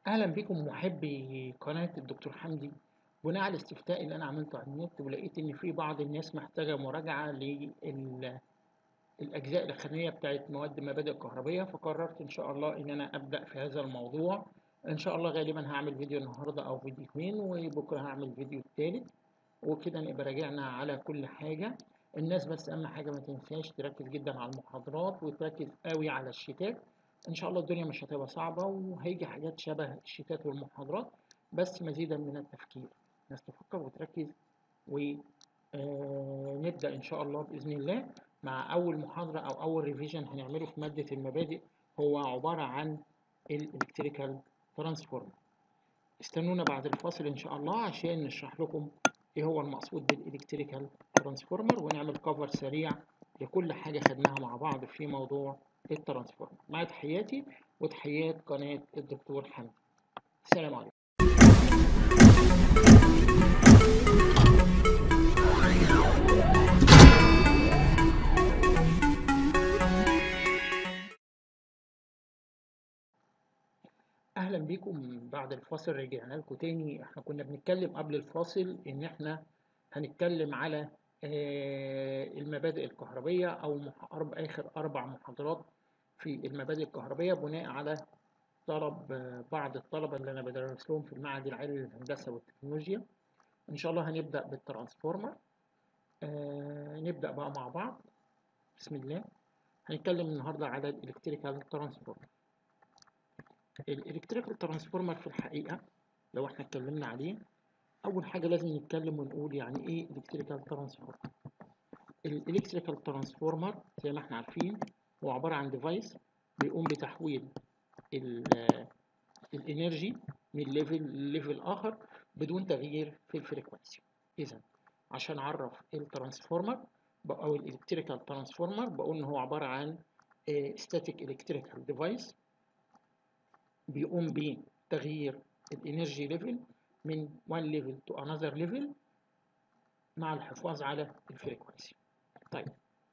أهلا بكم محبي قناة الدكتور حمدي بناء على الاستفتاء اللي أنا عملته على النت ولقيت إن في بعض الناس محتاجة مراجعة للأجزاء الأخرانية بتاعت مواد مبادئ الكهربية فقررت إن شاء الله إن أنا أبدأ في هذا الموضوع إن شاء الله غالبا هعمل فيديو النهاردة أو فيديوهين وبكرة هعمل فيديو التالت وكده نبقى راجعنا على كل حاجة الناس بس أهم حاجة ما تنساش تركز جدا على المحاضرات وتركز قوي على الشتات ان شاء الله الدنيا مش هتبقى صعبة وهيجي حاجات شبه الشتات والمحاضرات بس مزيدا من التفكير الناس تفكر وتركز ونبدأ ان شاء الله بإذن الله مع اول محاضرة او اول ريفيجن هنعمله في مادة المبادئ هو عبارة عن الالكتريكال ترانسفورمر استنونا بعد الفاصل ان شاء الله عشان نشرح لكم ايه هو المقصود بالالكتريكال ترانسفورمر ونعمل كفر سريع لكل حاجة خدناها مع بعض في موضوع الترانسفورمر مع تحياتي وتحيات قناة الدكتور حمدي السلام عليكم اهلا بيكم بعد الفاصل رجعنا لكم تاني احنا كنا بنتكلم قبل الفاصل ان احنا هنتكلم على المبادئ الكهربية او اخر اربع محاضرات في المبادئ الكهربية بناء على طلب بعض الطلبة اللي أنا بدرس لهم في المعهد العالي للهندسة والتكنولوجيا إن شاء الله هنبدأ بالترانسفورمر آه نبدأ بقى مع بعض بسم الله هنتكلم النهاردة على الإلكتريكال ترانسفورمر الإلكتريكال ترانسفورمر في الحقيقة لو احنا اتكلمنا عليه أول حاجة لازم نتكلم ونقول يعني إيه إلكتريكال ترانسفورمر الإلكتريكال ترانسفورمر زي ما احنا عارفين هو عبارة عن ديفايس بيقوم بتحويل الانرجي من ليفل لليفل اخر بدون تغيير في الفريكونسي اذا عشان اعرف الترانسفورمر او الالكتريكال ترانسفورمر بقول ان هو عباره عن ستاتيك الكتريكال ديفايس بيقوم بتغيير الانرجي ليفل من one level to another level مع الحفاظ على الفريكونسي طيب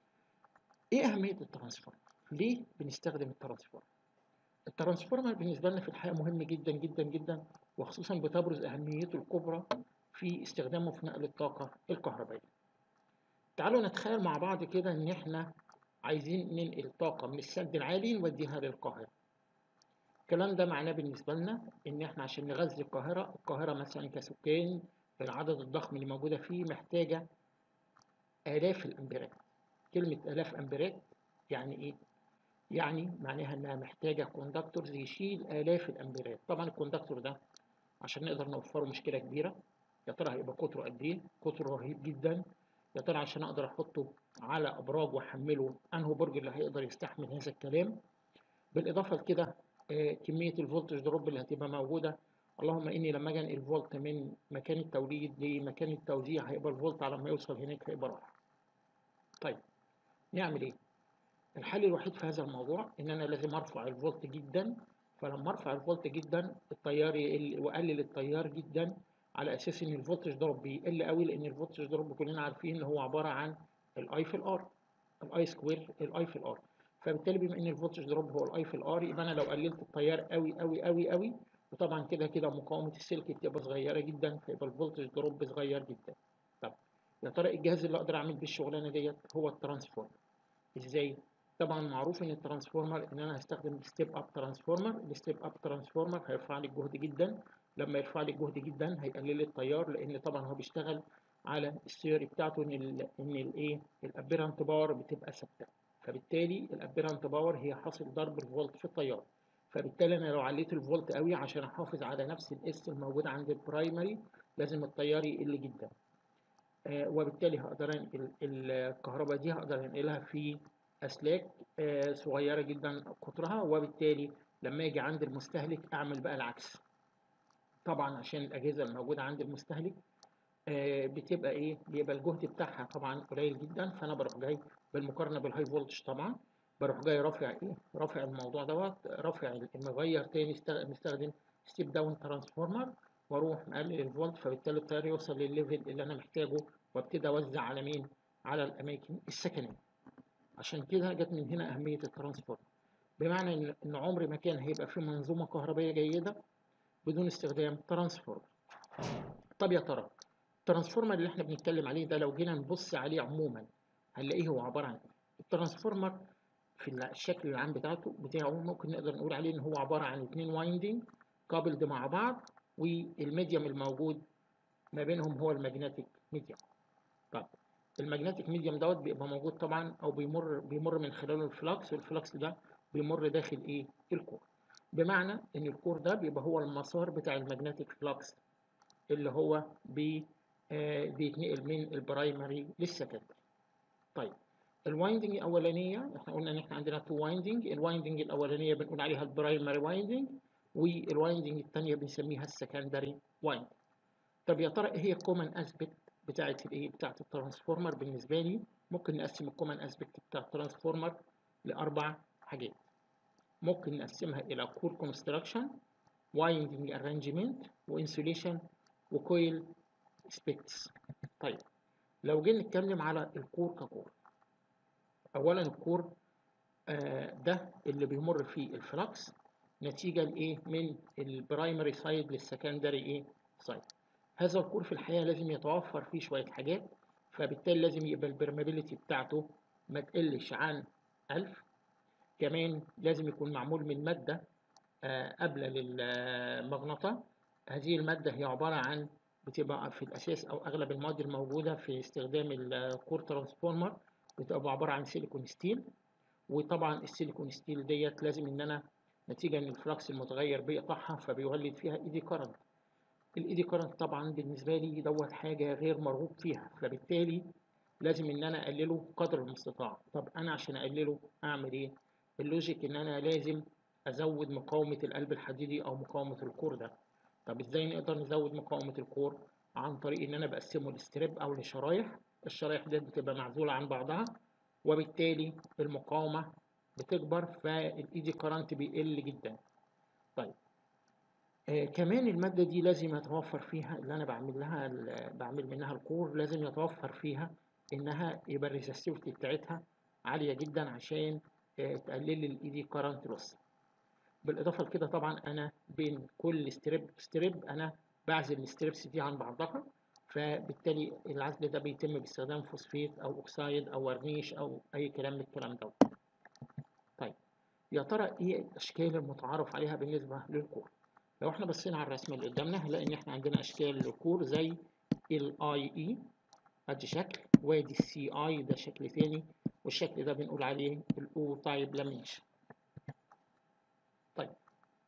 ايه اهميه الترانسفورمر ليه بنستخدم الترانسفورمر الترانسفورمر بالنسبه لنا في الحقيقه مهم جدا جدا جدا وخصوصا بتبرز اهميته الكبرى في استخدامه في نقل الطاقه الكهربائيه تعالوا نتخيل مع بعض كده ان احنا عايزين ننقل طاقه من السد العالي نوديها للقاهره الكلام ده معناه بالنسبه لنا ان احنا عشان نغذي القاهره القاهره مثلا كسكان العدد الضخم اللي موجوده فيه محتاجه الاف الامبيرات كلمه الاف امبيرات يعني ايه يعني معناها انها محتاجه كوندكتورز يشيل الاف الامبيرات طبعا الكوندكتور ده عشان نقدر نوفره مشكله كبيره يا ترى هيبقى قطره قد ايه قطره رهيب جدا يا ترى عشان اقدر احطه على ابراج واحمله انه برج اللي هيقدر يستحمل هذا الكلام بالاضافه لكده آه كميه الفولتج دروب اللي هتبقى موجوده اللهم اني لما اجي انقل فولت من مكان التوليد لمكان التوزيع هيبقى الفولت على ما يوصل هناك هيبقى راح طيب نعمل ايه الحل الوحيد في هذا الموضوع ان انا لازم ارفع الفولت جدا فلما ارفع الفولت جدا التيار يقل واقلل التيار جدا على اساس ان الفولتج دروب بيقل قوي لان الفولتج دروب كلنا عارفين ان هو عباره عن الاي في الار الاي سكوير الاي في الار فبالتالي بما ان الفولتج دروب هو الاي في الار يبقى انا لو قللت التيار قوي قوي قوي قوي وطبعا كده كده مقاومه السلك بتبقى صغيره جدا فيبقى الفولتج دروب صغير جدا طب يا ترى الجهاز اللي اقدر اعمل بيه الشغلانه ديت هو الترانسفورمر ازاي طبعا معروف ان الترانسفورمر ان انا هستخدم الستيب اب ترانسفورمر الستيب اب ترانسفورمر هيرفع لي الجهد جدا لما يرفع لي الجهد جدا هيقلل لي التيار لان طبعا هو بيشتغل على الثيوري بتاعته ان ال ان الايه الابيرنت باور بتبقى ثابته فبالتالي الابيرنت باور هي حاصل ضرب الفولت في التيار فبالتالي انا لو عليت الفولت قوي عشان احافظ على نفس الاس الموجود عند البرايمري لازم التيار يقل جدا آه وبالتالي هقدر انقل الكهرباء دي هقدر انقلها في اسلاك آه صغيره جدا قطرها وبالتالي لما يجي عند المستهلك اعمل بقى العكس طبعا عشان الاجهزه الموجوده عند المستهلك آه بتبقى ايه بيبقى الجهد بتاعها طبعا قليل جدا فانا بروح جاي بالمقارنه بالهاي فولتج طبعا بروح جاي رافع ايه رافع الموضوع دوت رافع المغير تاني مستخدم ستيب داون ترانسفورمر واروح مقلل الفولت فبالتالي التيار يوصل للليفل اللي انا محتاجه وابتدي اوزع على مين على الاماكن السكنيه عشان كده جت من هنا أهمية الترانسفورمر بمعنى إن عمر ما كان هيبقى في منظومة كهربائية جيدة بدون استخدام ترانسفورمر طب يا ترى الترانسفورمر اللي احنا بنتكلم عليه ده لو جينا نبص عليه عموما هنلاقيه هو عباره عن ايه الترانسفورمر في الشكل العام بتاعته بتاعه ممكن نقدر نقول عليه ان هو عباره عن اتنين وايندنج كابلد مع بعض والميديوم الموجود ما بينهم هو الماجنتيك ميديوم طب الماجنتيك ميديوم دوت بيبقى موجود طبعا او بيمر بيمر من خلاله الفلكس والفلكس ده بيمر داخل ايه الكور بمعنى ان الكور ده بيبقى هو المسار بتاع الماجنتيك فلكس اللي هو بي آه بيتنقل من البرايمري للسكندري طيب الوايندنج الاولانيه احنا قلنا ان احنا عندنا تو وايندنج الوايندنج الاولانيه بنقول عليها البرايمري وايندنج والوايندنج الثانيه بنسميها السكندري وايندنج طب يا ترى ايه هي الكومن اسبكت بتاعه الايه بتاعه الترانسفورمر بالنسبه لي ممكن نقسم الكومن اسبكت بتاع الترانسفورمر لاربع حاجات ممكن نقسمها الى كور كونستراكشن وايندنج ارانجمنت وانسوليشن وكويل سبيكتس طيب لو جينا نتكلم على الكور ككور اولا الكور آه ده اللي بيمر فيه الفلكس نتيجة لإيه من البرايمري سايد للسكندري إيه سايد هذا الكور في الحقيقة لازم يتوفر فيه شوية حاجات فبالتالي لازم يبقى البرمابيلتي بتاعته ما تقلش عن 1000 كمان لازم يكون معمول من مادة آه قابلة للمغناطة هذه المادة هي عبارة عن بتبقى في الأساس أو أغلب المواد الموجودة في استخدام الكور ترانسفورمر بتبقى عبارة عن سيليكون ستيل وطبعا السيليكون ستيل ديت لازم إن أنا نتيجة إن الفلكس المتغير بيقطعها فبيولد فيها إيدي كارنت الإيدي كارنت طبعا بالنسبة لي دوت حاجة غير مرغوب فيها فبالتالي لازم إن أنا أقلله قدر المستطاع طب أنا عشان أقلله أعمل إيه؟ اللوجيك إن أنا لازم أزود مقاومة القلب الحديدي أو مقاومة الكور ده طب إزاي نقدر نزود مقاومة الكور؟ عن طريق إن أنا بقسمه لستريب أو لشرايح الشرايح ديت بتبقى معزولة عن بعضها وبالتالي المقاومة بتكبر فالايدي كارنت بيقل جدا طيب آه كمان المادة دي لازم يتوفر فيها اللي أنا بعمل لها بعمل منها الكور لازم يتوفر فيها إنها يبقى الريزستيفيتي بتاعتها عالية جدا عشان آه تقلل الايدي كارنت لوس بالإضافة لكده طبعا أنا بين كل ستريب ستريب أنا بعزل الستريبس دي عن بعضها فبالتالي العزل ده بيتم باستخدام فوسفيت أو أكسايد أو ورنيش أو أي كلام من الكلام ده طيب يا ترى ايه الاشكال المتعارف عليها بالنسبه للكور لو احنا بصينا على الرسمه اللي قدامنا هنلاقي ان احنا عندنا اشكال للكور زي الاي اي ادي شكل وادي السي اي ده شكل تاني والشكل ده بنقول عليه الاو تايب لامينيشن طيب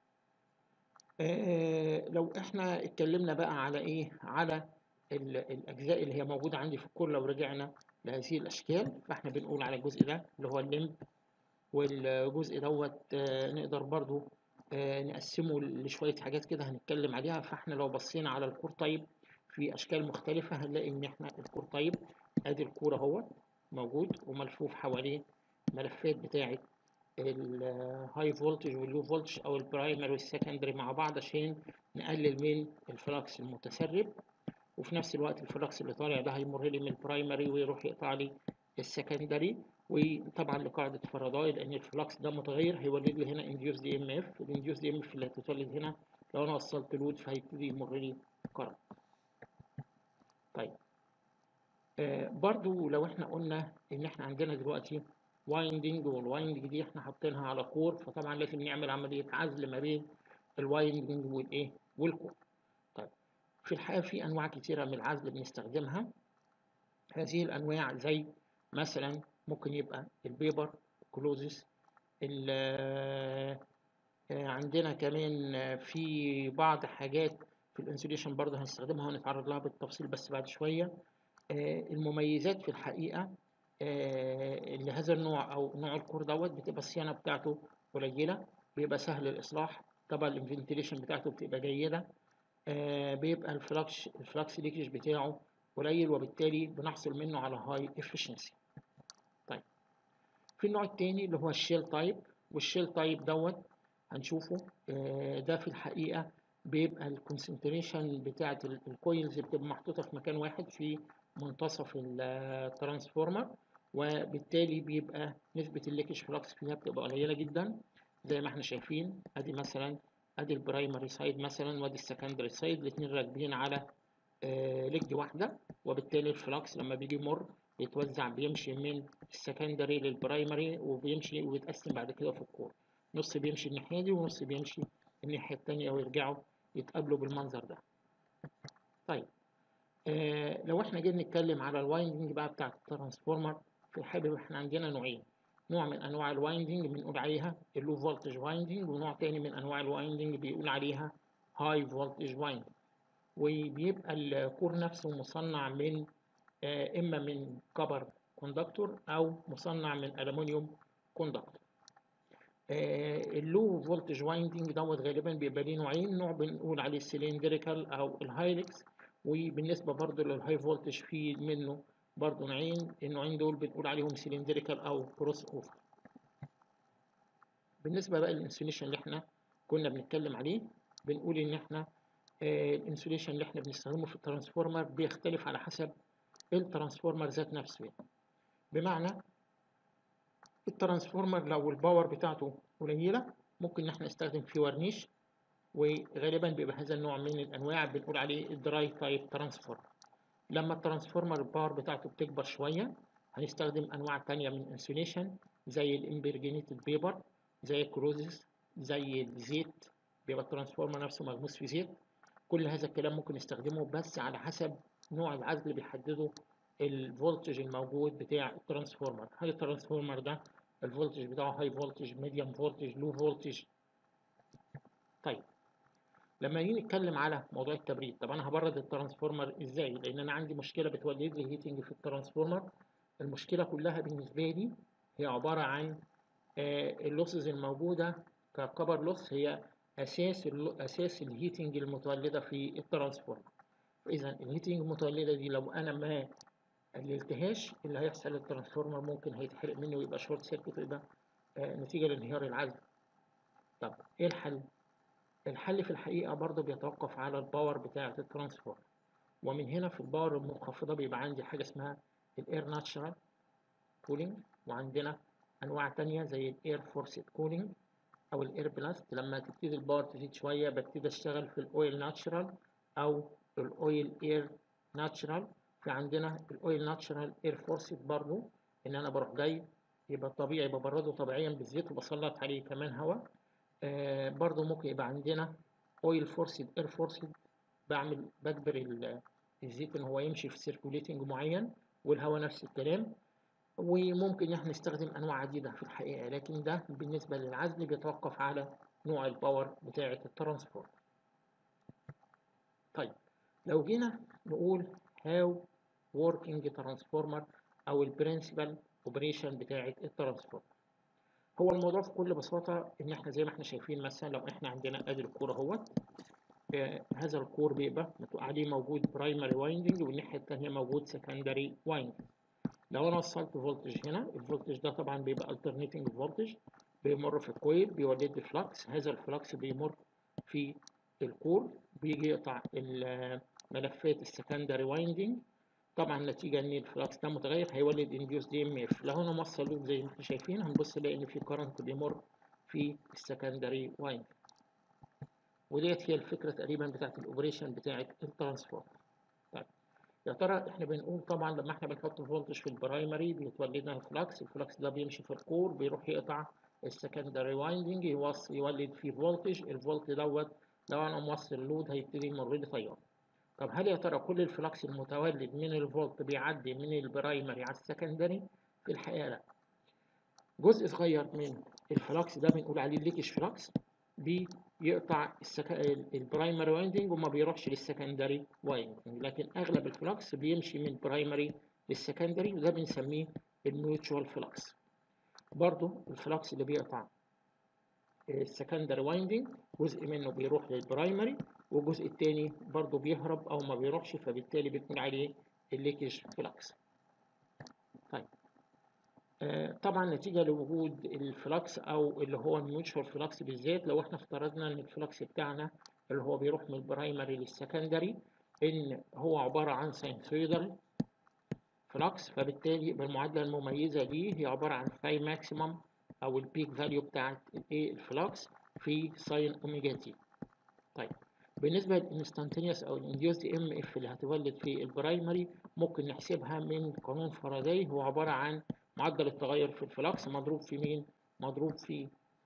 آه لو احنا اتكلمنا بقى على ايه على الاجزاء اللي هي موجوده عندي في الكور لو رجعنا لهذه الاشكال فاحنا بنقول على الجزء ده اللي هو الليمب والجزء دوت نقدر برضو نقسمه لشوية حاجات كده هنتكلم عليها فاحنا لو بصينا على الكور طيب في أشكال مختلفة هنلاقي إن احنا الكور طيب أدي الكور اهوت موجود وملفوف حواليه ملفات بتاعة الهاي فولتج واللو فولتج أو البرايمري والسكندري مع بعض عشان نقلل من الفلكس المتسرب وفي نفس الوقت الفلكس اللي طالع ده هيمر لي من البرايمري ويروح يقطع لي السكندري وطبعا لقاعدة فاراداي لأن الفلكس ده متغير هيولد لي هنا انديوس دي ام اف الانديوس دي ام اف اللي هتتولد هنا لو أنا وصلت لود فهيبتدي يمر لي كرنت طيب آه برضو لو احنا قلنا ان احنا عندنا دلوقتي وايندنج والوايندنج دي احنا حاطينها على كور فطبعا لازم نعمل عملية عزل ما بين الوايندنج والايه والكور طيب في الحقيقة في أنواع كتيرة من العزل بنستخدمها هذه الأنواع زي مثلا ممكن يبقى البيبر كلوزس عندنا كمان في بعض حاجات في الانسوليشن برضه هنستخدمها ونتعرض لها بالتفصيل بس بعد شوية المميزات في الحقيقة لهذا النوع أو نوع الكور دوت بتبقى الصيانة بتاعته قليلة بيبقى سهل الإصلاح طبعا الفنتيليشن بتاعته بتبقى جيدة بيبقى الفلكس الفلكس ليكج بتاعه قليل وبالتالي بنحصل منه على هاي افشنسي طيب في النوع التاني اللي هو الشيل تايب والشيل تايب دوت هنشوفه ده في الحقيقة بيبقى الكونسنتريشن بتاعة الكويلز بتبقى محطوطة في مكان واحد في منتصف الترانسفورمر وبالتالي بيبقى نسبة الليكج فلكس فيها بتبقى قليلة جدا زي ما احنا شايفين ادي مثلا ادي البرايمري سايد مثلا وادي السكندري سايد الاثنين راكبين على آه لج واحده وبالتالي الفلكس لما بيجي يمر بيتوزع بيمشي من السكندري للبرايمري وبيمشي ويتقسم بعد كده في الكور نص بيمشي الناحيه دي ونص بيمشي الناحيه التانيه ويرجعوا يتقابلوا بالمنظر ده طيب آه لو احنا جينا نتكلم على الوايندنج بقى بتاع الترانسفورمر في الحقيقه احنا عندنا نوعين نوع من انواع الوايندنج بنقول عليها اللو فولتج وايندنج ونوع تاني من انواع الوايندنج بيقول عليها هاي فولتج وايندنج وبيبقى الكور نفسه مصنع من آه اما من كبر كوندكتور او مصنع من الومنيوم كوندكتور آه اللو فولتج وايندنج دوت غالبا بيبقى ليه نوعين نوع بنقول عليه السلندريكال او الهايلكس وبالنسبه برضو للهاي فولتج في منه برضو نوعين النوعين دول بنقول عليهم سلندريكال او كروس اوفر بالنسبه بقى للانسوليشن اللي احنا كنا بنتكلم عليه بنقول ان احنا آه الانسوليشن اللي احنا بنستخدمه في الترانسفورمر بيختلف على حسب الترانسفورمر ذات نفسه يعني. بمعنى الترانسفورمر لو الباور بتاعته قليله ممكن ان احنا نستخدم فيه ورنيش وغالبا بيبقى هذا النوع من الانواع بنقول عليه الدراي تايب ترانسفورمر لما الترانسفورمر الباور بتاعته بتكبر شويه هنستخدم انواع تانية من الانسوليشن زي الامبرجينيتد بيبر زي الكروزيس زي الزيت بيبقى الترانسفورمر نفسه مغموس في زيت كل هذا الكلام ممكن نستخدمه بس على حسب نوع العزل اللي بيحدده الفولتج الموجود بتاع الترانسفورمر هل الترانسفورمر ده الفولتج بتاعه هاي فولتج ميديوم فولتج لو فولتج طيب لما نيجي نتكلم على موضوع التبريد طب انا هبرد الترانسفورمر ازاي لان انا عندي مشكله بتولد لي هيتنج في الترانسفورمر المشكله كلها بالنسبه لي هي عباره عن آه اللوسز الموجوده ككبر لوس هي اساس اساس الهيتنج المتولده في الترانسفورمر اذا الهيتنج المتولده دي لو انا ما قللتهاش اللي هيحصل للترانسفورمر ممكن هيتحرق منه ويبقى شورت سيركت ويبقى آه نتيجه لانهيار العزل طب ايه الحل الحل في الحقيقة برضه بيتوقف على الباور بتاعة الترانسفورمر ومن هنا في الباور المنخفضة بيبقى عندي حاجة اسمها الاير ناتشرال كولينج وعندنا أنواع تانية زي الاير فورسد كولينج أو الاير بلاست لما تبتدي الباور تزيد شوية ببتدي أشتغل في الأويل ناتشرال أو الأويل اير ناتشرال في عندنا الأويل ناتشرال اير فورسد برضه إن أنا بروح جاي يبقى طبيعي ببرده طبيعيا بالزيت وبسلط عليه كمان هواء آه برضو ممكن يبقى عندنا اويل فورسد اير فورسد بعمل بجبر الزيت ان هو يمشي في سيركوليتنج معين والهواء نفس الكلام وممكن احنا نستخدم انواع عديده في الحقيقه لكن ده بالنسبه للعزل بيتوقف على نوع الباور بتاعه الترانسفورمر طيب لو جينا نقول هاو working transformer او البرنسبل اوبريشن بتاعه الترانسفورمر هو الموضوع في كل بساطة إن إحنا زي ما إحنا شايفين مثلا لو إحنا عندنا أدي الكور أهوت آه هذا الكور بيبقى عليه موجود برايمري وايندنج والناحية التانية موجود سكندري وايندنج لو أنا وصلت فولتج هنا الفولتج ده طبعا بيبقى alternating فولتج بيمر في الكويل بيولد لي فلكس هذا الفلكس بيمر في الكور بيجي يقطع ملفات السكندري وايندنج طبعا نتيجة ان الفلكس ده متغير هيولد انديوس دي ام اف لو انا موصل لوب زي ما احنا شايفين هنبص نلاقي ان في كرنت بيمر في السكندري وايند وديت هي الفكرة تقريبا بتاعت الاوبريشن بتاعت الترانسفورمر طيب يا ترى احنا بنقول طبعا لما احنا بنحط فولتج في البرايمري بيتولد لنا الفلكس الفلكس ده بيمشي في الكور بيروح يقطع السكندري وايندنج يولد فيه فولتج الفولت دوت لو انا موصل لود هيبتدي يمر لي تيار طب هل يا ترى كل الفلكس المتولد من الفولت بيعدي من البرايمري على السكندري في الحقيقه لا جزء صغير من الفلكس ده بنقول عليه الليكش فلكس بيقطع السك... البرايمري وايندنج وما بيروحش للسكندري وايندنج لكن اغلب الفلكس بيمشي من البرايمري للسكندري وده بنسميه الميوتشوال فلكس برضو الفلكس اللي بيقطع السكندري وايندنج جزء منه بيروح للبرايمري والجزء التاني برضو بيهرب او ما بيروحش فبالتالي بنقول عليه الليكج فلكس طيب آه طبعا نتيجة لوجود الفلكس او اللي هو الميوتشوال فلكس بالذات لو احنا افترضنا ان الفلكس بتاعنا اللي هو بيروح من البرايمري للسكندري ان هو عبارة عن ساينسويدال فلكس فبالتالي يبقى المعادلة المميزة ليه هي عبارة عن فاي ماكسيمم او البيك فاليو بتاعت الايه الفلكس في ساين اوميجا تي طيب بالنسبة للانستانتينيوس أو الانديوسد ام اف اللي هتولد في البرايمري ممكن نحسبها من قانون فاراداي هو عبارة عن معدل التغير في الفلكس مضروب في مين؟ مضروب في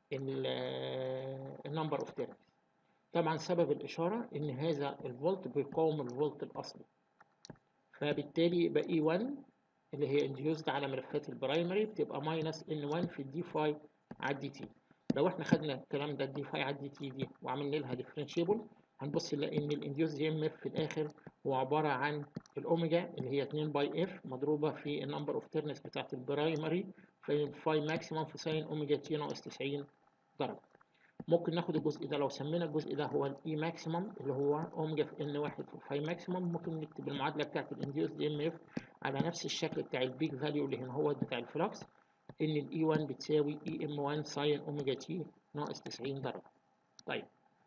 النمبر اوف تيرنز طبعا سبب الإشارة إن هذا الفولت بيقاوم الفولت الأصلي فبالتالي يبقى E1 اللي هي انديوسد على ملفات البرايمري بتبقى ماينس N1 في الدي فاي على الدي تي لو احنا خدنا الكلام ده الدي فاي على الدي تي دي وعملنا لها ديفرنشيبل هنبص نلاقي ان الانديوس ام اف في الاخر هو عباره عن الاوميجا اللي هي 2 باي اف مضروبه في النمبر اوف تيرنز بتاعت البرايمري في فاي ماكسيمم في ساين اوميجا تي ناقص 90 درجه ممكن ناخد الجزء ده لو سمينا الجزء ده هو الاي ماكسيمم اللي هو اوميجا في ان واحد في فاي ماكسيمم ممكن نكتب المعادله بتاعت الانديوس دي ام اف على نفس الشكل بتاع البيج فاليو اللي هنا هو بتاع الفلكس ان الاي 1 بتساوي اي ام 1 ساين اوميجا تي ناقص 90 درجه طيب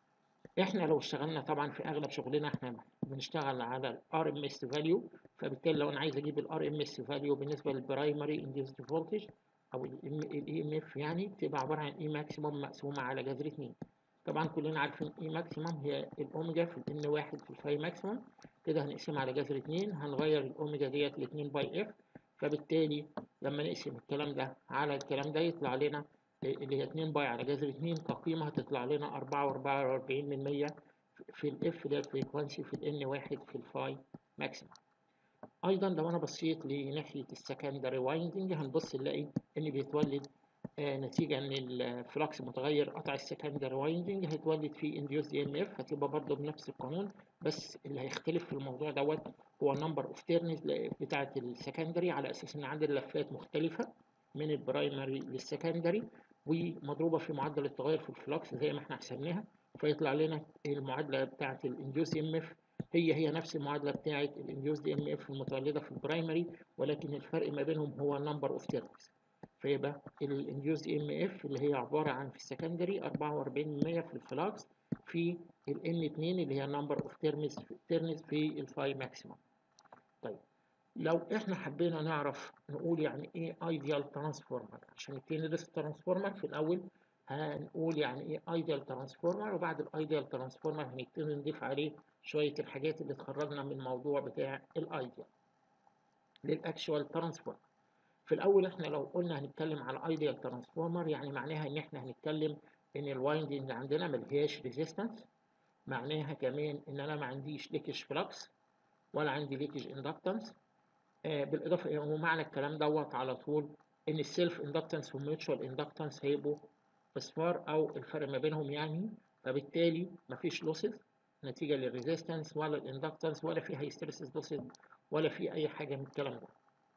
احنا لو اشتغلنا طبعا في اغلب شغلنا احنا بنشتغل على الار ام اس فاليو فبالتالي لو انا عايز اجيب الار ام اس فاليو بالنسبه للبرايمري انديوسد فولتج او الاي ام اف يعني بتبقى عباره عن اي ماكسيموم مقسومه على جذر 2 طبعا كلنا عارفين اي ماكسيموم هي الاوميجا في الان واحد في الفاي ماكسيموم كده هنقسمها على جذر 2 هنغير الاوميجا ديت ل 2 باي اف فبالتالي لما نقسم الكلام ده على الكلام ده يطلع لنا اللي هي 2 باي على جذر 2 كقيمة هتطلع لنا 4 و44 من 100 في الاف اللي هي الفريكوانسي في الان واحد في الفاي ماكسيمم ايضا لو انا بصيت لناحية السكندري وايندنج هنبص نلاقي ان بيتولد آه نتيجة ان الفلكس متغير قطع السكندري وايندنج هيتولد فيه انديوس دي ام اف هتبقى برضه بنفس القانون بس اللي هيختلف في الموضوع دوت هو النمبر اوف تيرنز بتاعة السكندري على اساس ان عندي اللفات مختلفة من البرايمري للسكندري ومضروبة في معدل التغير في الفلكس زي ما احنا حسبناها فيطلع لنا المعادلة بتاعة الانديوس ام اف هي هي نفس المعادلة بتاعة الانديوس دي ام اف المتولدة في البرايمري ولكن الفرق ما بينهم هو النمبر اوف تيرنز فيبقى الانديوس دي ام اف اللي هي عبارة عن في السكندري 44% في الفلكس في الان 2 اللي هي النمبر اوف تيرنز تيرنز في الفاي ماكسيمم طيب لو احنا حبينا نعرف نقول يعني ايه ايديال ترانسفورمر عشان نبتدي ندرس الترانسفورمر في الاول هنقول يعني ايه ايديال ترانسفورمر وبعد الايديال ترانسفورمر هنبتدي نضيف عليه شويه الحاجات اللي تخرجنا من الموضوع بتاع الايديال للاكشوال ترانسفورمر في الاول احنا لو قلنا هنتكلم على ايديال ترانسفورمر يعني معناها ان احنا هنتكلم ان الوايندنج اللي عندنا ملهاش ريزيستنس معناها كمان ان انا ما عنديش ليكج فلكس ولا عندي ليكج اندكتنس آه بالاضافه ومعنى الكلام دوت على طول ان السيلف اندكتنس والميوتشوال اندكتنس هيبقوا اصفار او الفرق ما بينهم يعني فبالتالي مفيش لوسز نتيجه للريزيستنس ولا الاندكتنس ولا في هيستريسيس لوسز ولا في اي حاجه من الكلام ده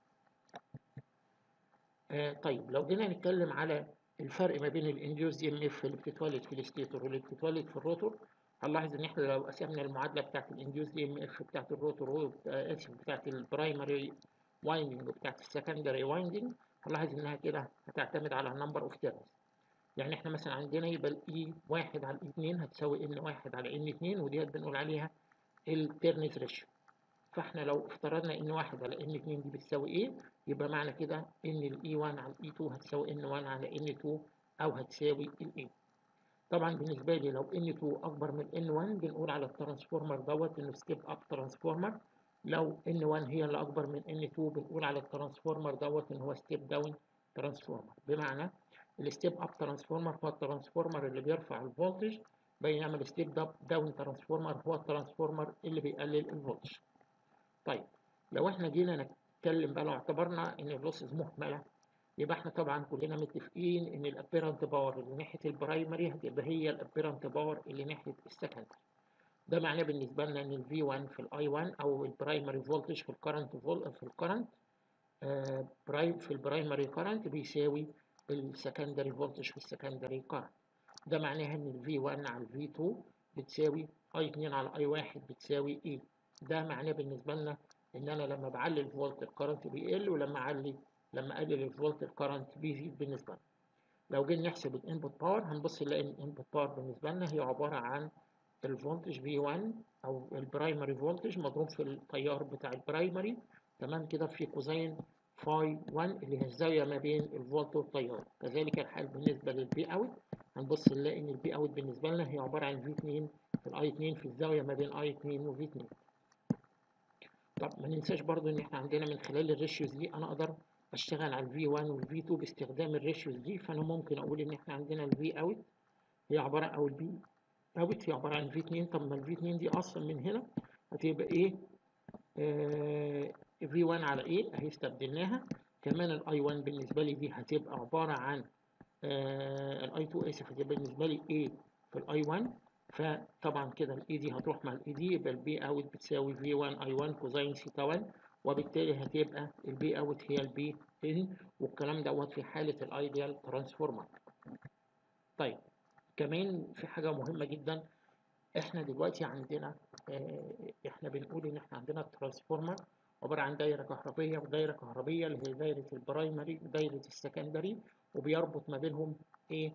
آه طيب لو جينا نتكلم على الفرق ما بين الانديوس دي ام اف اللي بتتولد في الستيتور واللي بتتولد في الروتور هنلاحظ ان احنا لو قسمنا المعادله بتاعت الانديوس دي ام اف بتاعت الروتور اسف بتاعت البرايمري وايندنج وبتاعت السكندري وايندنج هنلاحظ انها كده هتعتمد على النمبر اوف تيرنز يعني احنا مثلا عندنا يبقى الاي واحد على الاي 2 هتساوي ان واحد على ان 2 وديت بنقول عليها التيرنز ريشيو فاحنا لو افترضنا ان واحد على ان 2 دي بتساوي ايه يبقى معنى كده ان الاي 1 على الاي 2 هتساوي ان 1 على ان 2 او هتساوي الاي طبعا بالنسبه لي لو ان 2 اكبر من ان 1 بنقول على الترانسفورمر دوت انه ستيب اب ترانسفورمر لو ان 1 هي اللي اكبر من ان 2 بنقول على الترانسفورمر دوت ان هو ستيب داون ترانسفورمر بمعنى الستيب اب ترانسفورمر هو الترانسفورمر اللي بيرفع الفولتج بينما الستيب داون ترانسفورمر هو الترانسفورمر اللي بيقلل الفولتج طيب لو احنا جينا نتكلم بقى لو اعتبرنا ان اللوسز مهمله يبقى احنا طبعا كلنا متفقين ان الابيرنت باور اللي ناحيه البرايمري هتبقى هي الابيرنت باور اللي ناحيه السكندري ده معناه بالنسبه لنا ان الفي 1 في الاي 1 او البرايمري فولتج في الكرنت في الكرنت آه برايم في البرايمري كرنت بيساوي السكندري فولتج في السكندري كرنت ده معناها ان الفي 1 على الفي 2 بتساوي اي 2 على اي 1 بتساوي ايه ده معناه بالنسبه لنا ان انا لما بعلي الفولت الكرنت بيقل ولما اعلي لما اقلل الفولت الكرنت بيزيد بالنسبه لنا لو جينا نحسب الانبوت باور هنبص نلاقي الانبوت باور بالنسبه لنا هي عباره عن الفولتج في 1 او البرايمري فولتج مضروب في التيار بتاع البرايمري تمام كده في كوزين فاي 1 اللي هي الزاويه ما بين الفولت والتيار كذلك الحال بالنسبه للفي اوت هنبص نلاقي ان البي اوت بالنسبه لنا هي عباره عن في 2 في الاي 2 في الزاويه ما بين اي 2 وفي 2 طب ما ننساش برضو ان احنا عندنا من خلال الريشيوز دي انا اقدر اشتغل على الفي 1 والفي 2 باستخدام الريشيوز دي فانا ممكن اقول ان احنا عندنا الفي اوت هي عباره او البي اوت هي عباره عن في 2 طب ما الفي 2 دي اصلا من هنا هتبقى ايه آه في 1 على ايه اهي استبدلناها كمان الاي 1 بالنسبه لي دي هتبقى عباره عن الاي 2 اسف هتبقى بالنسبه لي ايه في الاي 1 فطبعا كده الاي دي هتروح مع الاي دي يبقى البي اوت بتساوي في 1 اي 1 كوزين سيتا 1 وبالتالي هتبقى البي اوت هي البي ان والكلام دوت في حاله الايديال ترانسفورمر طيب كمان في حاجه مهمه جدا احنا دلوقتي عندنا اه احنا بنقول ان احنا عندنا الترانسفورمر عباره عن دايره كهربيه ودايره كهربيه اللي هي دايره البرايمري ودايره السكندري وبيربط ما بينهم ايه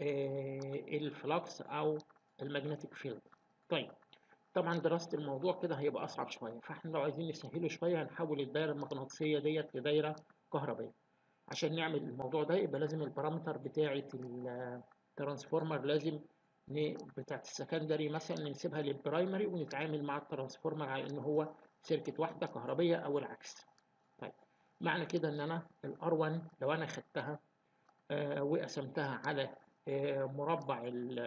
اه الفلكس او المagnetic فيلد طيب طبعا دراسة الموضوع كده هيبقى أصعب شوية فاحنا لو عايزين نسهله شوية هنحول الدايرة المغناطيسية ديت لدايرة كهربية عشان نعمل الموضوع ده يبقى لازم البارامتر بتاعة الترانسفورمر لازم بتاعة السكندري مثلا نسيبها للبرايمري ونتعامل مع الترانسفورمر على إن هو سيركت واحدة كهربية أو العكس طيب معنى كده إن أنا الار 1 لو أنا خدتها آه وقسمتها على آه مربع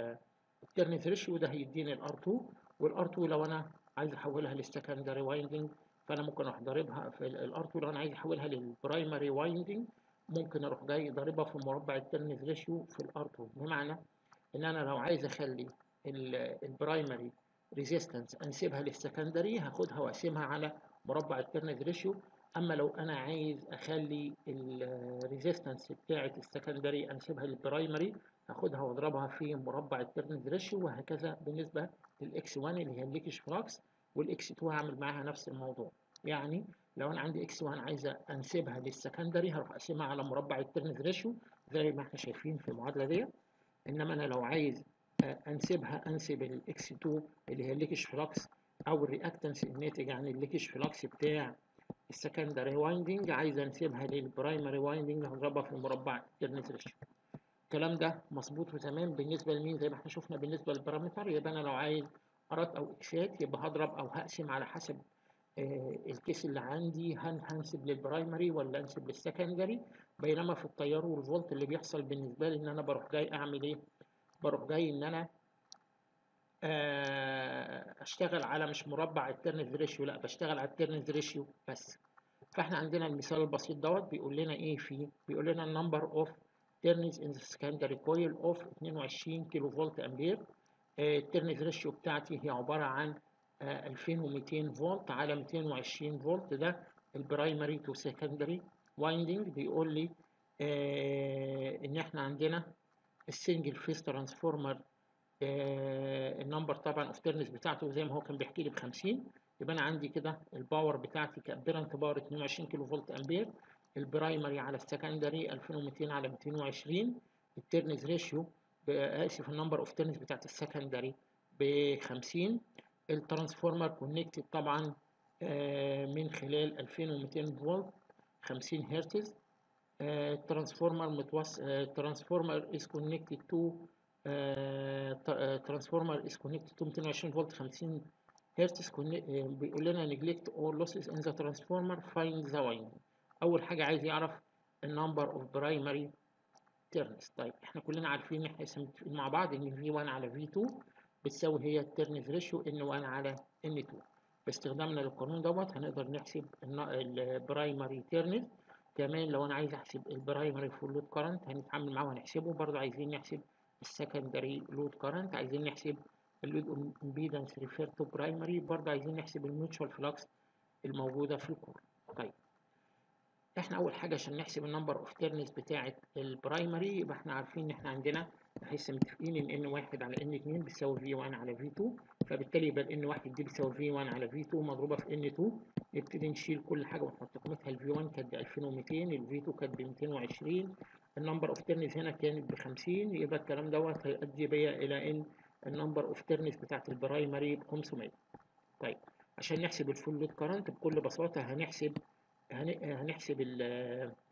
الترنز ريشيو ده هيديني الار 2 والار 2 لو انا عايز احولها للسكندري وايندنج فانا ممكن اروح ضاربها في الار 2 لو انا عايز احولها للبرايمري وايندنج ممكن اروح جاي ضاربها في مربع الترنز ريشيو في الار 2 بمعنى ان انا لو عايز اخلي البرايمري ريزيستنس انسبها للسكندري هاخدها واقسمها على مربع الترنز ريشيو اما لو انا عايز اخلي الريزيستنس بتاعه السكندري انسبها للبرايمري هاخدها واضربها في مربع الترنز ريشيو وهكذا بالنسبه للاكس 1 اللي هي الليكش فلكس والاكس 2 هعمل معاها نفس الموضوع يعني لو انا عندي اكس 1 عايزه انسبها للسكندري هروح اقسمها على مربع الترنز ريشيو زي ما احنا شايفين في المعادله ديت انما انا لو عايز انسبها انسب الاكس 2 اللي هي الليكش فلكس او الرياكتنس الناتج عن الليكش فلكس بتاع السكندري وايندنج عايز انسبها للبرايمري وايندنج هضربها في مربع الترنز ريشيو الكلام ده مظبوط وتمام بالنسبه لمين زي ما احنا شفنا بالنسبه للبارامتر يبقى انا لو عايز ارات او اكسات يبقى هضرب او هقسم على حسب آه الكيس اللي عندي هل هنسب للبرايمري ولا انسب للسكندري بينما في التيار والفولت اللي بيحصل بالنسبه لي ان انا بروح جاي اعمل ايه بروح جاي ان انا آه اشتغل على مش مربع الترنز ريشيو لا بشتغل على الترنز ريشيو بس فاحنا عندنا المثال البسيط دوت بيقول لنا ايه فيه بيقول لنا النمبر اوف turns in the secondary coil of 22 كيلو فولت امبير الترنز ريشيو بتاعتي هي عباره عن 2200 فولت على 220 فولت ده البرايمري تو سكندري وايندنج بيقول لي آه ان احنا عندنا السنجل فيس ترانسفورمر آه النمبر طبعا اوف تيرنز بتاعته زي ما هو كان بيحكي لي ب 50 يبقى انا عندي كده الباور بتاعتي كابيرنت باور 22 كيلو فولت امبير البرايمري على السكندري 2200 على 220 التيرنز ريشيو اسف النمبر اوف تيرنز بتاعت السكندري ب 50 الترانسفورمر كونكتد طبعا آه من خلال 2200 فولت 50 هرتز الترانسفورمر متوصل الترانسفورمر از كونكتد تو ترانسفورمر از كونكتد تو 220 فولت 50 هرتز بيقول لنا neglect all losses in the transformer find the winding اول حاجه عايز يعرف النمبر اوف برايمري تيرنز طيب احنا كلنا عارفين ان احنا متفقين مع بعض ان في 1 على في 2 بتساوي هي التيرنز ريشيو ان 1 على ان 2 باستخدامنا للقانون دوت هنقدر نحسب البرايمري تيرنز كمان لو انا عايز احسب البرايمري فول لود كارنت هنتعامل معاه وهنحسبه برضه عايزين نحسب السكندري لود كارنت عايزين نحسب اللود امبيدنس ريفير تو برايمري برضه عايزين نحسب الميوتشوال فلكس الموجوده في الكور طيب احنا اول حاجه عشان نحسب النمبر اوف تيرنز بتاعه البرايمري يبقى احنا عارفين ان احنا عندنا بحيث متفقين ان ان واحد على ان 2 بتساوي في 1 على في 2 فبالتالي يبقى ان واحد دي بتساوي في 1 على في 2 مضروبه في ان 2 نبتدي نشيل كل حاجه ونحط قيمتها الفي 1 كانت ب 2200 الفي 2 كانت ب 220 النمبر اوف تيرنز هنا كانت ب 50 يبقى الكلام دوت هيؤدي بيا الى ان النمبر اوف تيرنز بتاعت البرايمري ب 500 طيب عشان نحسب الفول لود كارنت بكل بساطه هنحسب هنحسب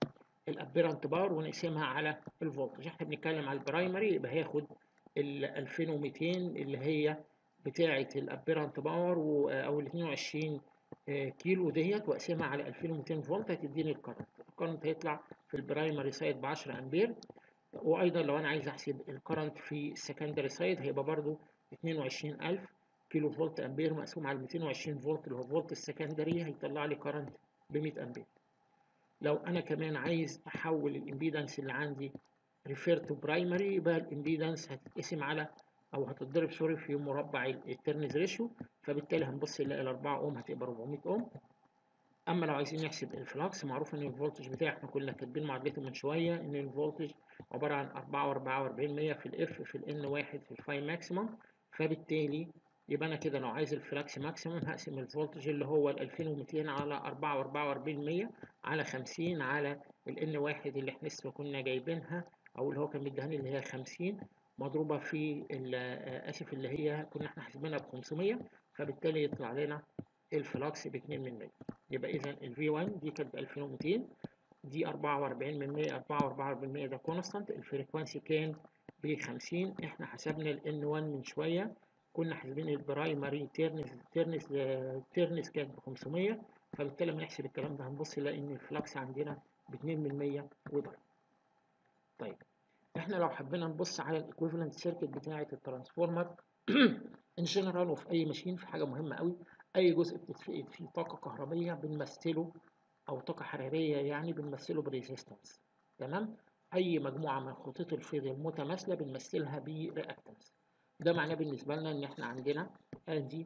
الابيرنت بار ونقسمها على الفولتج احنا بنتكلم على البرايمري يبقى هياخد ال 2200 اللي هي بتاعه الابيرنت باور او ال 22 كيلو ديت واقسمها على 2200 فولت هتديني الكرنت الكرنت هيطلع في البرايمري سايد ب 10 امبير وايضا لو انا عايز احسب الكرنت في السكندري سايد هيبقى برضو 22000 كيلو فولت امبير مقسوم على 220 فولت اللي هو فولت السكندري هيطلع لي كرنت ب 100 امبير لو انا كمان عايز احول الامبيدنس اللي عندي ريفير تو برايمري يبقى الامبيدنس هتتقسم على او هتتضرب سوري في مربع الترنز ريشيو فبالتالي هنبص نلاقي ال 4 اوم هتبقى 400 اوم اما لو عايزين نحسب الفلكس معروف ان الفولتج بتاعي احنا كنا كاتبين معادلته من شويه ان الفولتج عباره عن 4 و44% في الاف في الان واحد في الفاي ماكسيمم فبالتالي يبقى انا كده لو عايز الفلكس ماكسيمم هقسم الفولتج اللي هو ال 2200 على 4 و44% على 50 على الان واحد اللي احنا لسه كنا جايبينها او اللي هو كان مديهاني اللي هي 50 مضروبه في اسف اللي هي كنا احنا حاسبينها ب 500 فبالتالي يطلع لنا الفلكس ب 2 من 100 يبقى اذا ال V1 دي كانت ب 2200 دي 44 من 100 44 ده كونستانت الفريكوانسي كان ب 50 احنا حسبنا ال N1 من شويه كنا حاسبين البرايمري تيرنس تيرنس تيرنس كانت ب 500 فبالتالي لما نحسب الكلام ده هنبص نلاقي ان الفلكس عندنا ب 2 من 100 وضرب طيب احنا لو حبينا نبص على الايكويفالنت سيركت بتاعه الترانسفورمر ان جنرال وفي اي ماشين في حاجه مهمه قوي اي جزء بتتفقد فيه طاقه كهربيه بنمثله او طاقه حراريه يعني بنمثله بريزيستنس تمام اي مجموعه من خطوط الفيض المتماثله بنمثلها برياكتنس ده معناه بالنسبه لنا ان احنا عندنا ادي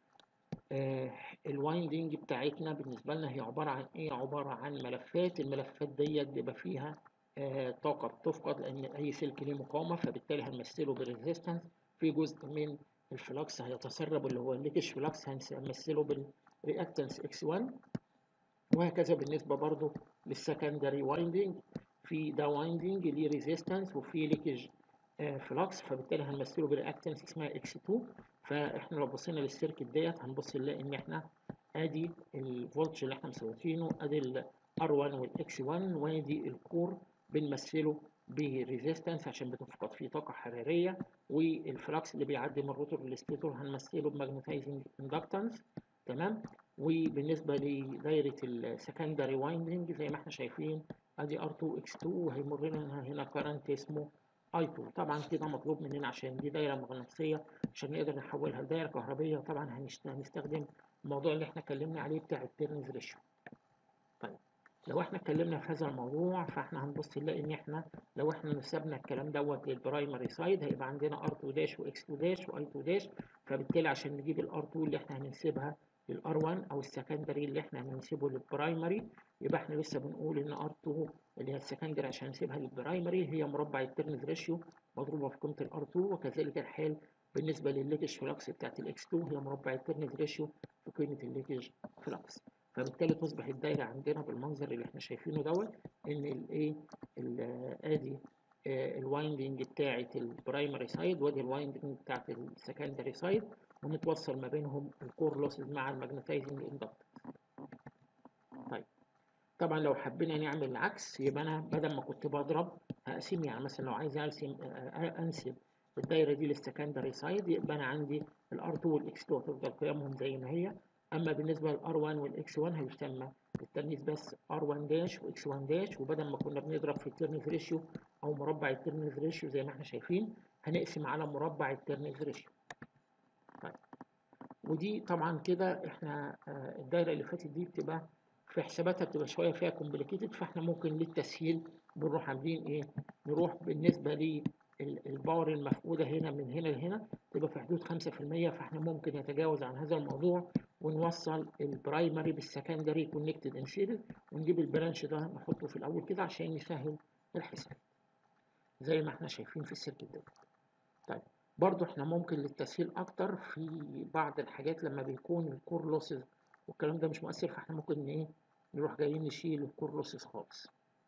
آه الوايندنج بتاعتنا بالنسبه لنا هي عباره عن ايه عباره عن ملفات الملفات ديت بيبقى فيها آه طاقه بتفقد لان اي سلك ليه مقاومه فبالتالي هنمثله بريزيستنس في جزء من الفلكس هيتسرب اللي هو الليكش فلكس هنمثله بالرياكتنس اكس 1 وهكذا بالنسبه برضو للسكندري وايندنج في ده وايندنج ليه ريزيستنس وفي ليكج آه فلكس فبالتالي هنمثله برياكتنس اسمها اكس 2 فاحنا لو بصينا للسيركت ديت هنبص نلاقي ان احنا ادي الفولتج اللي احنا مسويينه ادي ال R1 والاكس 1 وادي الكور بنمثله بريزيستنس عشان بتفقد فيه طاقة حرارية والفلكس اللي بيعدي من الروتور للستيتور هنمثله بماجنتايزنج اندكتنس تمام وبالنسبة لدايرة السكندري وايندنج زي ما احنا شايفين ادي R2 X2 وهيمر لنا هنا كارنت اسمه I2 طبعا كده مطلوب مننا عشان دي دايرة مغناطيسية عشان نقدر نحولها لدايرة كهربية طبعا هنستخدم الموضوع اللي احنا اتكلمنا عليه بتاع التيرنز ريشيو طيب لو احنا اتكلمنا في هذا الموضوع فاحنا هنبص نلاقي ان احنا لو احنا نسبنا الكلام دوت للبرايمري سايد هيبقى عندنا R2 داش وX2 داش وI2 داش فبالتالي عشان نجيب ال R2 اللي احنا هننسبها لل R1 او السكندري اللي احنا هننسبه للبرايمري يبقى احنا لسه بنقول ان R2 اللي هي السكندري عشان نسيبها للبرايمري هي مربع الترنز ريشيو مضروبه في قيمه ال R2 وكذلك الحال بالنسبه للليكج فلكس بتاعت ال X2 هي مربع الترنز ريشيو في قيمه الليكج فلكس فبالتالي تصبح الدايره عندنا بالمنظر اللي احنا شايفينه دوت ان الايه ادي الوايندنج بتاعه البرايمري سايد وادي الوايندنج بتاعه السكندري سايد ونتوصل ما بينهم الكور لوسز مع الماجنتايزنج اندكتنس طيب طبعا لو حبينا نعمل العكس يبقى انا بدل ما كنت بضرب هقسم يعني مثلا لو عايز ارسم انسب الدايره دي للسكندري سايد يبقى انا عندي الار2 والاكس2 هتفضل قيمهم زي ما هي اما بالنسبه للار1 والاكس1 هيسمى الترنيز بس ار1 داش واكس1 داش وبدل ما كنا بنضرب في الترنيز ريشيو او مربع الترنيز ريشيو زي ما احنا شايفين هنقسم على مربع الترنيز ريشيو طيب ودي طبعا كده احنا الدايره اللي فاتت دي بتبقى في حساباتها بتبقى شويه فيها كومبليكيتد فاحنا ممكن للتسهيل بنروح عاملين ايه نروح بالنسبه لي الباور المفقودة هنا من هنا لهنا تبقى في حدود 5% فاحنا ممكن نتجاوز عن هذا الموضوع ونوصل البرايمري بالسكندري كونكتد انشيدد ونجيب البرانش ده نحطه في الأول كده عشان يسهل الحساب زي ما احنا شايفين في السيركت ده طيب برضو احنا ممكن للتسهيل أكتر في بعض الحاجات لما بيكون الكور لوسز والكلام ده مش مؤثر فاحنا ممكن ايه نروح جايين نشيل الكور لوسز خالص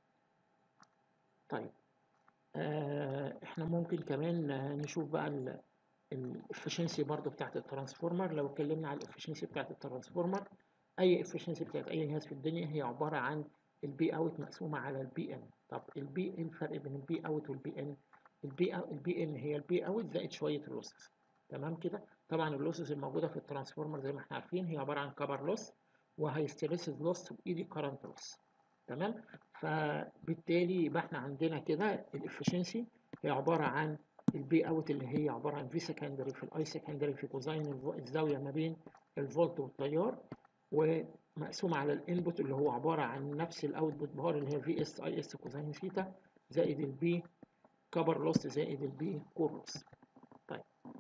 طيب آه احنا ممكن كمان نشوف بقى الافشنسي برضو بتاعت الترانسفورمر لو اتكلمنا على الافشنسي بتاعت الترانسفورمر اي افشنسي بتاعت اي جهاز في الدنيا هي عبارة عن البي اوت مقسومه على البي ان طب البي ايه الفرق بين البي اوت والبي ان البي البي ان هي البي اوت زائد شويه اللوسز تمام كده طبعا اللوسز الموجوده في الترانسفورمر زي ما احنا عارفين هي عباره عن كبر لوس وهيستريسز لوس وايدي كارنت لوس تمام فبالتالي يبقى احنا عندنا كده الافشنسي هي عباره عن البي اوت اللي هي عباره عن في سكندري في الاي سكندري في كوزين الزاويه ما بين الفولت والتيار ومقسوم على الانبوت اللي هو عباره عن نفس الاوتبوت بار اللي هي في اس اي اس كوزين ثيتا زائد البي كبر لوس زائد البي كور لوس طيب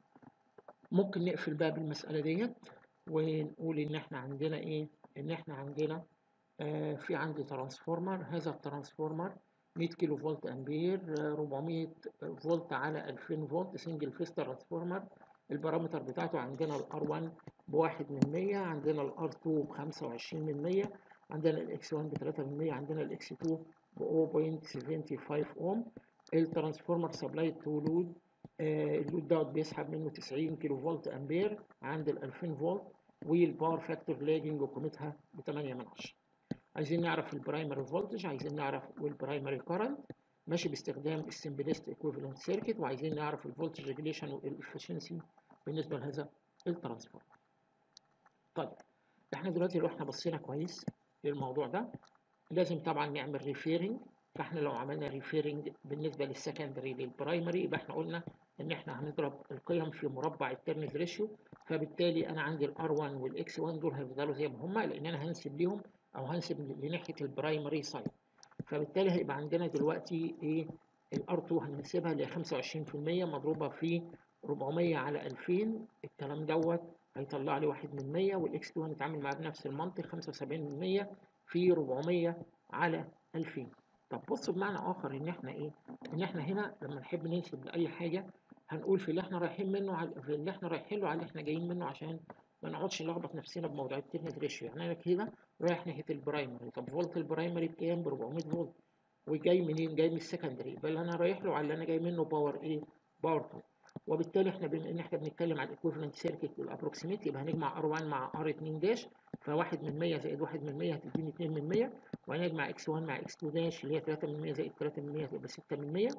ممكن نقفل بقى بالمساله ديت ونقول ان احنا عندنا ايه ان احنا عندنا آه في عندي ترانسفورمر هذا الترانسفورمر 100 كيلو فولت امبير 400 فولت على 2000 فولت سنجل فيس ترانسفورمر البارامتر بتاعته عندنا الار 1 بواحد من 100 عندنا الار 2 ب 25 من 100 عندنا الاكس 1 ب 3 من 100 عندنا الاكس 2 ب 0.75 اوم الترانسفورمر سبلاي تو لود آه اللود دوت بيسحب منه 90 كيلو فولت امبير عند ال 2000 فولت والباور فاكتور لاجنج وقيمتها ب 8 من 10 عايزين نعرف البرايمري فولتج عايزين نعرف والبرايمري كارنت ماشي باستخدام السمبلست ايكويفالنت سيركت وعايزين نعرف الفولتج ريجوليشن والافشنسي بالنسبه لهذا الترانسفورمر طيب احنا دلوقتي لو احنا بصينا كويس للموضوع ده لازم طبعا نعمل ريفيرنج فاحنا لو عملنا ريفيرنج بالنسبه للسكندري للبرايمري يبقى احنا قلنا ان احنا هنضرب القيم في مربع الترنز ريشيو فبالتالي انا عندي الار 1 والاكس 1 دول هيفضلوا زي ما هم لان انا هنسب ليهم او هنسب لناحيه البرايمري سايد فبالتالي هيبقى عندنا دلوقتي ايه الار 2 هنسيبها ل 25% مضروبه في 400 على 2000 الكلام دوت هيطلع لي 1 من 100 والاكس 2 هنتعامل معاه بنفس المنطق 75 من 100 في 400 على 2000 طب بصوا بمعنى اخر ان احنا ايه ان احنا هنا لما نحب ننسب لاي حاجه هنقول في اللي احنا رايحين منه على في اللي احنا رايحين له على اللي احنا جايين منه عشان ما نقعدش نلخبط نفسنا بموضوع الترنت ريشيو يعني انا كده رايح ناحيه البرايمري طب فولت البرايمري بكام ب 400 فولت وجاي منين جاي من السكندري يبقى اللي انا رايح له على اللي انا جاي منه باور ايه باور 2 وبالتالي احنا بما ان احنا بنتكلم عن الايكويفالنت سيركت والابروكسيميت يبقى هنجمع ار1 مع ار2 داش ف1 من 100 زائد 1 من 100 هتديني 2 من 100 وهنجمع x1 مع x2 داش اللي هي 3 من 100 زائد 3 من 100 تبقى 6 من 100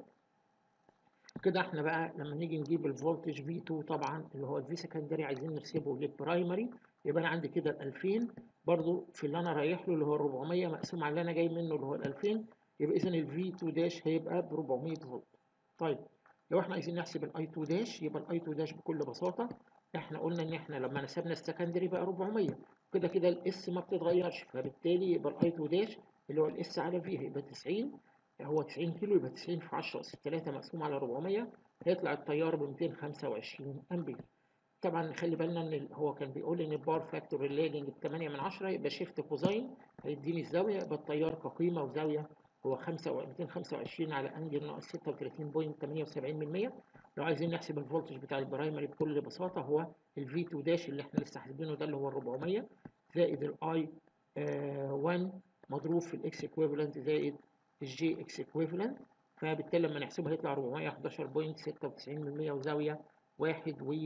كده احنا بقى لما نيجي نجيب الفولتج V2 طبعا اللي هو الفي سكندري عايزين نحسبه للبرايمري يبقى انا عندي كده ال 2000 برضو في اللي انا رايح له اللي هو ال 400 مقسوم على اللي انا جاي منه اللي هو ال 2000 يبقى اذا ال V2 داش هيبقى ب 400 فولت طيب لو احنا عايزين نحسب الاي 2 داش يبقى الاي 2 داش بكل بساطه احنا قلنا ان احنا لما نسبنا السكندري بقى 400 كده كده الاس ما بتتغيرش فبالتالي يبقى الاي 2 داش اللي هو الاس على في هيبقى 90 هو 90 كيلو يبقى 90 في 10 اس 3 مقسوم على 400 هيطلع التيار ب 225 امبير طبعا نخلي بالنا ان هو كان بيقول ان الباور فاكتور اللاجنج ب 8 من 10 يبقى شيفت كوزين هيديني الزاويه يبقى التيار كقيمه وزاويه هو 225 على انجل ناقص 36.78% لو عايزين نحسب الفولتج بتاع البرايمري بكل بساطه هو الفي 2 داش اللي احنا لسه حاسبينه ده اللي هو ال 400 زائد الاي 1 مضروب في الاكس ايكويفالنت زائد الجي اكس ايكويفالنت فبالتالي لما نحسبها هيطلع 411.96% وزاويه واحد و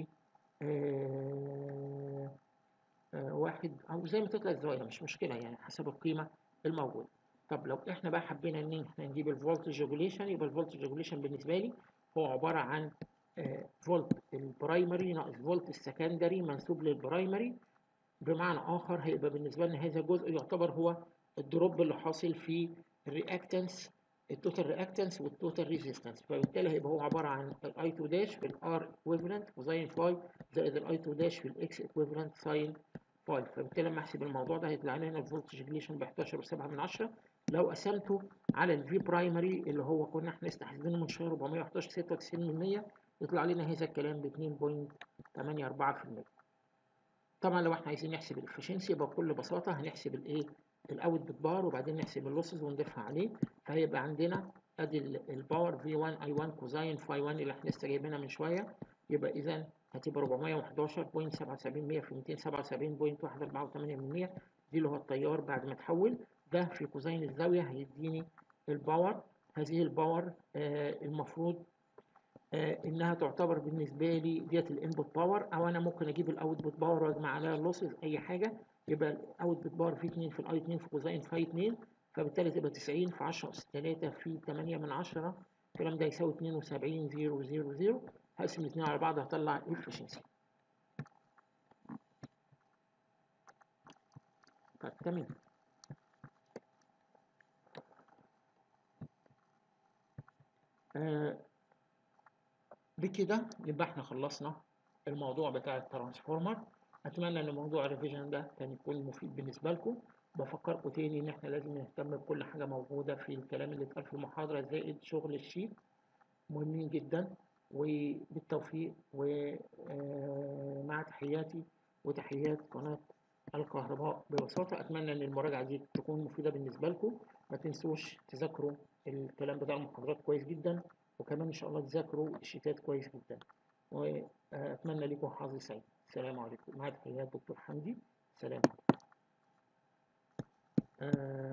آه آه واحد او زي ما تطلع الزاويه مش مشكله يعني حسب القيمه الموجوده طب لو احنا بقى حبينا ان احنا نجيب الفولتج ريجوليشن يبقى الفولتج ريجوليشن بالنسبه لي هو عباره عن آه فولت البرايمري ناقص فولت السكندري منسوب للبرايمري بمعنى اخر هيبقى بالنسبه لنا هذا الجزء يعتبر هو الدروب اللي حاصل في الرياكتنس التوتال رياكتنس والتوتال ريزيستنس فبالتالي هيبقى هو عباره عن الاي 2 داش في الار ايكويفالنت كوزين فاي زائد الاي 2 داش في الاكس ايكويفالنت ساين فاي فبالتالي لما احسب الموضوع ده هيطلع لنا الفولتج ريجليشن ب 11.7 من 10 لو قسمته على الفي برايمري اللي هو كنا احنا لسه حاسبينه من شويه 411 96 من 100 يطلع لنا هذا الكلام ب 2.84% طبعا لو احنا عايزين نحسب الافشنسي يبقى بكل بساطه هنحسب الايه الاوت بت بار وبعدين نحسب اللوسز ونضيفها عليه فهيبقى عندنا ادي الباور في 1 اي 1 كوزين فاي 1 اللي احنا لسه جايبينها من شويه يبقى اذا هتبقى 411.77 في 277.148% دي اللي هو التيار بعد ما تحول ده في كوزين الزاويه هيديني الباور هذه الباور آه المفروض آه انها تعتبر بالنسبه لي ديت الانبوت باور او انا ممكن اجيب الاوتبوت باور واجمع عليها اللوسز اي حاجه يبقى الاوتبوت باور في 2 في الاي 2 في كوزين فاي 2 فبالتالي تبقى 90 في 10 أس 3 في 8 من 10 الكلام ده يساوي 72 0 0 0 هقسم الاثنين على بعض هطلع efficiency طيب تمام آه بكده يبقى احنا خلصنا الموضوع بتاع الترانسفورمر اتمنى ان موضوع الريفيجن ده كان يكون مفيد بالنسبه لكم بفكركم تاني ان احنا لازم نهتم بكل حاجه موجوده في الكلام اللي اتقال في المحاضره زائد شغل الشيت مهمين جدا وبالتوفيق ومع تحياتي وتحيات قناه الكهرباء ببساطه اتمنى ان المراجعه دي تكون مفيده بالنسبه لكم ما تنسوش تذاكروا الكلام بتاع المحاضرات كويس جدا وكمان ان شاء الله تذاكروا الشيتات كويس جدا واتمنى لكم حظ سعيد السلام عليكم مع تحيات دكتور حمدي سلام عليكم